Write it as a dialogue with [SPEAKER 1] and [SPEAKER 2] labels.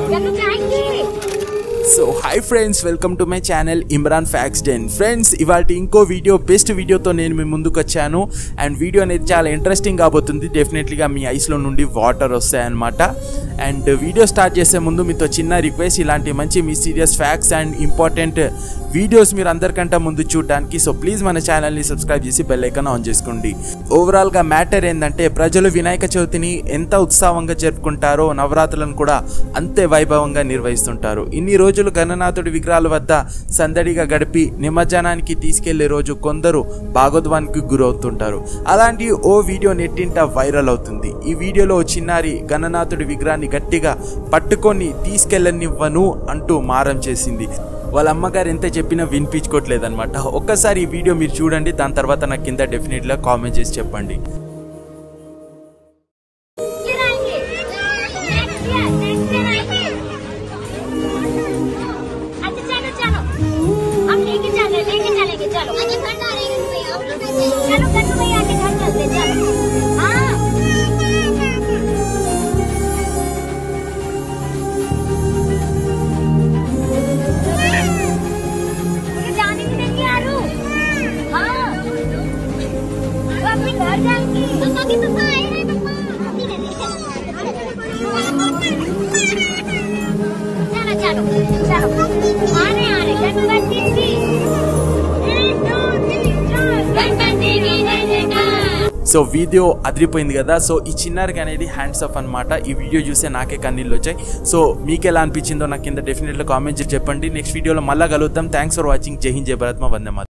[SPEAKER 1] गन्नू जाएंगे
[SPEAKER 2] so hi friends welcome to my channel Imran facts den friends ఇవాళ ఇంకో video best వీడియోతో నేను మీ ముందుకు వచ్చాను అండ్ వీడియో అనేది చాలా ఇంట్రెస్టింగ్ కాబోతుంది డెఫినెట్లీగా మీ ఐస్లో నుండి వాటర్ వస్తాయన్నమాట అండ్ వీడియో స్టార్ట్ చేసే ముందు మీతో చిన్న రిక్వెస్ట్ ఇలాంటి మంచి mysterious facts and important videos మీరు అందరికంటే ముందు చూడడానికి సో ప్లీజ్ మన ఛానల్ని సబ్స్క్రైబ్ చేసి బెల్ ఐకాన్ ఆన్ చేసుకోండి ఓవరాల్గా మ్యాటర్ ఏంటంటే ప్రజలు వినాయక చవితిని ఎంత ఉత్సాహంగా జరుపుకుంటారో నవరాత్రులను కూడా అంతే వైభవంగా నిర్వహిస్తుంటారు ఇన్ని రోజులు గణనాథుడి విగ్రహాల వద్ద సందడిగా గడిపి నిమజ్జనానికి తీసుకెళ్లే రోజు కొందరు భాగోద్వానికి గురవుతుంటారు అలాంటి ఓ వీడియో నెట్టింట వైరల్ అవుతుంది ఈ వీడియోలో ఓ చిన్నారి గణనాథుడి విగ్రహాన్ని గట్టిగా పట్టుకొని తీసుకెళ్ళనివ్వను అంటూ మారం చేసింది వాళ్ళ అమ్మగారు ఎంత చెప్పినా వినిపించుకోవట్లేదన్నమాట ఒక్కసారి ఈ వీడియో మీరు చూడండి దాని తర్వాత నాకు కింద డెఫినెట్గా కామెంట్ చేసి చెప్పండి
[SPEAKER 1] फिर आएंगे नेक्स्ट ईयर नेक्स्ट ईयर आएंगे अच्छा चलो चलो हम लेके चले लेके चलेंगे चलो चलो कन्नू भैया के घर चलते चलो हाँ मुझे जाने भी देंगे आरू हाँ वो अपने घर जाएंगी पापा की पापा आए हैं चलो चलो चलो आ रहे आ रहे गणपति जी एक, दो, तीन, चार। गणपति की जय जयकार
[SPEAKER 2] సో వీడియో అదిరిపోయింది కదా సో ఈ చిన్నారికి అనేది హ్యాండ్స్ ఆఫ్ అనమాట ఈ వీడియో చూస్తే నాకే కన్నీళ్ళు వచ్చాయి సో మీకు ఎలా అనిపించిందో నాకు కింద డెఫినెట్గా కామెంట్ చేసి చెప్పండి నెక్స్ట్ వీడియోలో మళ్ళీ కలుద్దాం థ్యాంక్స్ ఫర్ వాచింగ్ జై హింద్ జై భారత్ మా వందే మాతరం.